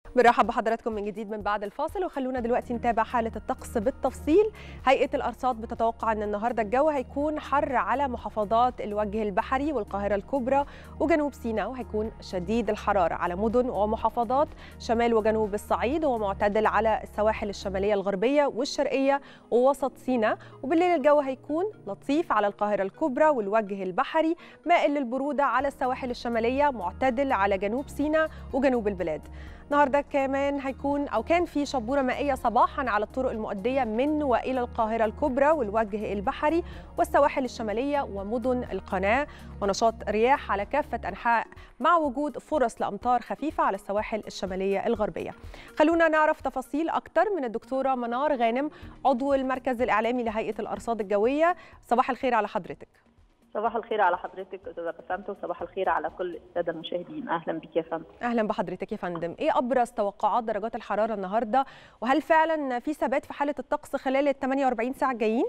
برحب بحضراتكم من جديد من بعد الفاصل وخلونا دلوقتي نتابع حالة الطقس بالتفصيل هيئة الأرصاد بتتوقع أن النهاردة الجو هيكون حر على محافظات الوجه البحري والقاهرة الكبرى وجنوب سيناء وهيكون شديد الحرارة على مدن ومحافظات شمال وجنوب الصعيد ومعتدل على السواحل الشمالية الغربية والشرقية ووسط سيناء وبالليل الجو هيكون لطيف على القاهرة الكبرى والوجه البحري مائل للبرودة على السواحل الشمالية معتدل على جنوب سيناء وجنوب البلاد النهارده كمان هيكون او كان في شبوره مائيه صباحا على الطرق المؤديه من والى القاهره الكبرى والوجه البحري والسواحل الشماليه ومدن القناه ونشاط رياح على كافه انحاء مع وجود فرص لامطار خفيفه على السواحل الشماليه الغربيه. خلونا نعرف تفاصيل اكتر من الدكتوره منار غانم عضو المركز الاعلامي لهيئه الارصاد الجويه. صباح الخير على حضرتك. صباح الخير على حضرتك استاذه بسنت وصباح الخير على كل الساده المشاهدين اهلا بك يا فندم اهلا بحضرتك يا فندم ايه ابرز توقعات درجات الحراره النهارده وهل فعلا في ثبات في حاله الطقس خلال ال 48 ساعه الجايين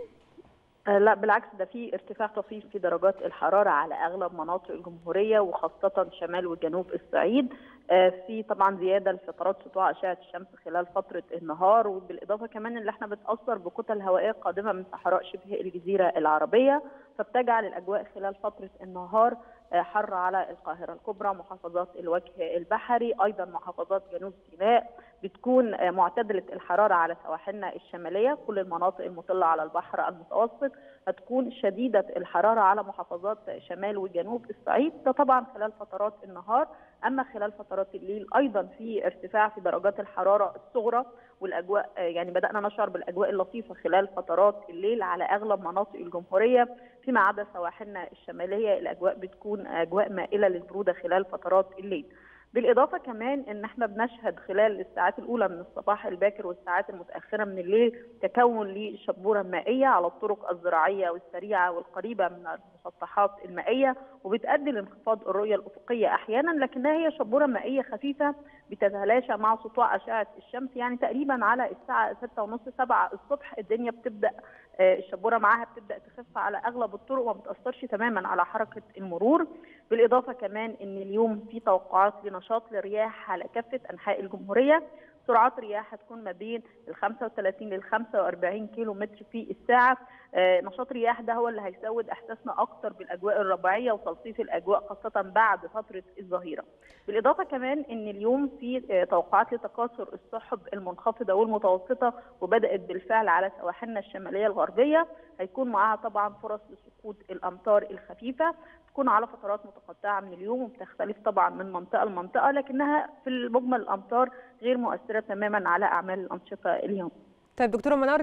آه لا بالعكس ده في ارتفاع طفيف في درجات الحراره على اغلب مناطق الجمهوريه وخاصه شمال وجنوب الصعيد آه في طبعا زياده لفترات سطوع اشعه الشمس خلال فتره النهار وبالاضافه كمان اللي احنا بتاثر بكتل هوائيه قادمه من صحراء شبه الجزيره العربيه فبتجعل الاجواء خلال فتره النهار حر على القاهره الكبرى محافظات الوجه البحري ايضا محافظات جنوب سيناء بتكون معتدله الحراره على سواحلنا الشماليه كل المناطق المطله على البحر المتوسط هتكون شديده الحراره على محافظات شمال وجنوب الصعيد ده طبعا خلال فترات النهار اما خلال فترات الليل ايضا في ارتفاع في درجات الحراره الصغرى والاجواء يعني بدانا نشعر بالاجواء اللطيفه خلال فترات الليل على اغلب مناطق الجمهوريه فيما عدا سواحلنا الشماليه الاجواء بتكون اجواء مائله للبروده خلال فترات الليل. بالاضافه كمان ان احنا بنشهد خلال الساعات الاولى من الصباح الباكر والساعات المتاخره من الليل تكون لشبوره مائيه على الطرق الزراعيه والسريعه والقريبه من المسطحات المائيه وبتؤدي لانخفاض الرؤيه الافقيه احيانا لكنها هي شبوره مائيه خفيفه بتتلاشى مع سطوع اشعه الشمس يعني تقريبا على الساعه 6:30 7 الصبح الدنيا بتبدا الشبوره معاها بتبدا تخف على اغلب الطرق وما بتاثرش تماما على حركه المرور بالاضافه كمان ان اليوم في توقعات لنشاط للرياح على كافه انحاء الجمهوريه سرعات رياح هتكون ما بين ال 35 لل 45 كيلو متر في الساعه آه نشاط رياح ده هو اللي هيزود احساسنا اكتر بالاجواء الربيعيه وتلطيف الاجواء خاصه بعد فتره الظهيره بالاضافه كمان ان اليوم في آه توقعات لتكاثر السحب المنخفضه والمتوسطه وبدات بالفعل على سواحلنا الشماليه الغربيه هيكون معاها طبعا فرص لسقوط الامطار الخفيفه تكون على فترات متقطعه من اليوم وبتختلف طبعا من منطقه لمنطقه لكنها في المجمل الامطار غير مؤثره تماما على اعمال الانشطه اليوم. طيب دكتوره منار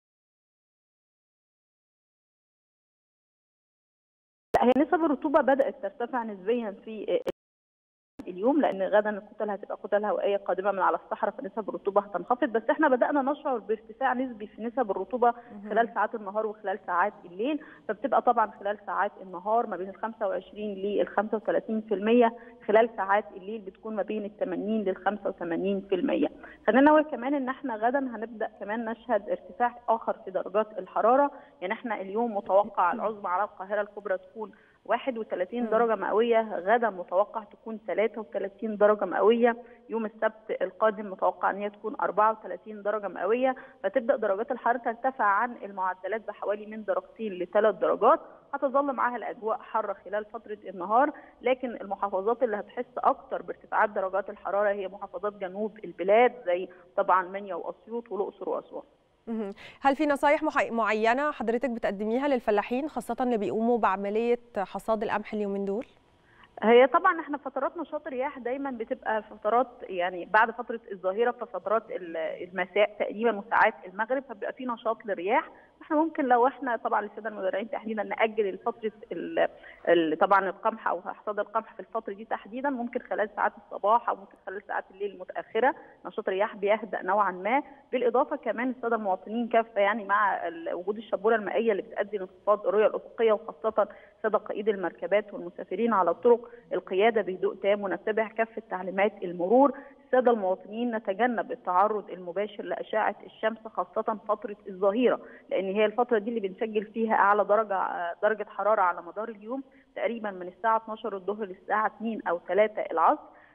هي نسب الرطوبه بدات ترتفع نسبيا في اليوم لان غدا الكتل هتبقى كتل هوائيه قادمه من على الصحراء فنسب الرطوبه هتنخفض بس احنا بدانا نشعر بارتفاع نسبي في نسب الرطوبه خلال ساعات النهار وخلال ساعات الليل فبتبقى طبعا خلال ساعات النهار ما بين ال 25 لل 35% خلال ساعات الليل بتكون ما بين ال 80 لل 85% خلينا نقول كمان ان احنا غدا هنبدا كمان نشهد ارتفاع اخر في درجات الحراره يعني احنا اليوم متوقع العظمى على القاهره الكبرى تكون 31 درجة مئوية غدا متوقع تكون 33 درجة مئوية يوم السبت القادم متوقع ان هي تكون 34 درجة مئوية فتبدأ درجات الحرارة ترتفع عن المعدلات بحوالي من درجتين لثلاث درجات هتظل معاها الاجواء حاره خلال فتره النهار لكن المحافظات اللي هتحس اكتر بارتفاعات درجات الحراره هي محافظات جنوب البلاد زي طبعا منيا واسيوط والاقصر واسوان هل في نصايح معينه حضرتك بتقدميها للفلاحين خاصه اللي بيقوموا بعمليه حصاد القمح اليومين دول؟ هي طبعا احنا فترات نشاط الرياح دايما بتبقى فترات يعني بعد فتره الظهيره ففترات المساء تقريبا وساعات المغرب فبيبقى في نشاط للرياح احنا ممكن لو احنا طبعا للساده المزارعين تحديدا ناجل فتره طبعا القمح او حصاد القمح في الفتره دي تحديدا ممكن خلال ساعات الصباح او ممكن خلال ساعات الليل المتاخره نشاط الرياح بيهدأ نوعا ما بالاضافه كمان الساده المواطنين كافه يعني مع وجود الشبوره المائيه اللي بتؤدي لانخفاض الرؤيه الافقيه وخاصه ساده قائدي المركبات والمسافرين على الطرق القياده بهدوء تام ونتبع كافه تعليمات المرور الساده المواطنين نتجنب التعرض المباشر لاشعه الشمس خاصه فتره الظهيره لان هي الفتره دي اللي بنسجل فيها اعلى درجه درجه حراره على مدار اليوم تقريبا من الساعه 12 الظهر للساعه 2 او 3 العصر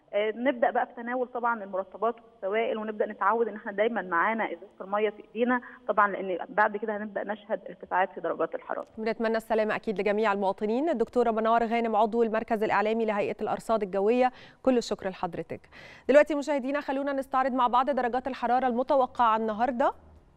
نبدا بقى في تناول طبعا المرطبات والسوائل ونبدا نتعود ان احنا دايما معانا ازازه الميه في ايدينا طبعا لان بعد كده هنبدا نشهد ارتفاعات في درجات الحراره. بنتمنى السلامه اكيد لجميع المواطنين، الدكتوره منار غانم عضو المركز الاعلامي لهيئه الارصاد الجويه، كل الشكر لحضرتك. دلوقتي مشاهدينا خلونا نستعرض مع بعض درجات الحراره المتوقعه النهارده.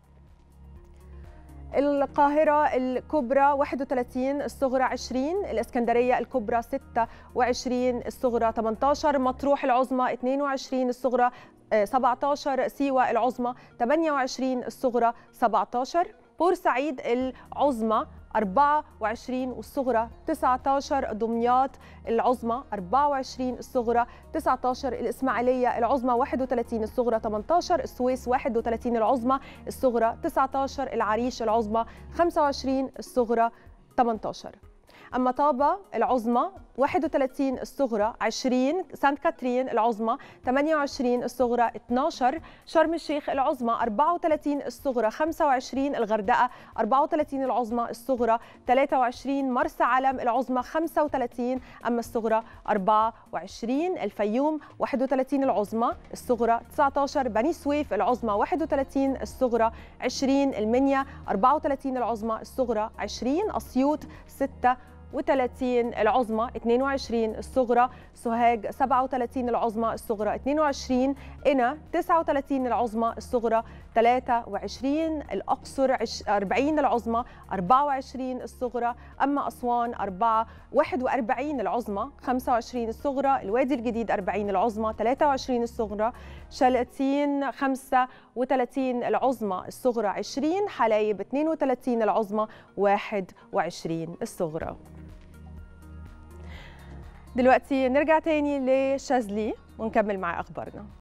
القاهرة الكبرى 31 الصغرى 20 الإسكندرية الكبرى 26 الصغرى 18 مطروح العظمى 22 الصغرى 17 سيوة العظمى 28 الصغرى 17 بورسعيد العظمى 24 والصغرى 19 دمياط العظمى 24 الصغرى 19 الإسماعيلية العظمى 31 الصغرى 18 السويس 31 العظمى الصغرى 19 العريش العظمى 25 الصغرى 18 أما طابة العظمى 31 الصغرى 20 سانت كاترين العظمى 28 الصغرى 12 شرم الشيخ العظمى 34 الصغرى 25 الغردقة 34 العظمى الصغرى 23 مرسى علم العظمى 35 أما الصغرى 24 الفيوم 31 العظمى الصغرى 19 بني سويف العظمى 31 الصغرى 20 المنيا 34 العظمى الصغرى 20 أسيوط 6 و30 العظمى 22 الصغرى سوهاج 37 العظمى الصغرى 22 قنا 39 العظمى الصغرى 23 الأقصر 40 العظمى 24 الصغرى أما أسوان 4 41 العظمى 25 الصغرى الوادي الجديد 40 العظمى 23 الصغرى شلاتين 35 العظمى الصغرى 20 حلايب 32 العظمى 21 الصغرى دلوقتي نرجع تاني لشاذلي ونكمل مع اخبارنا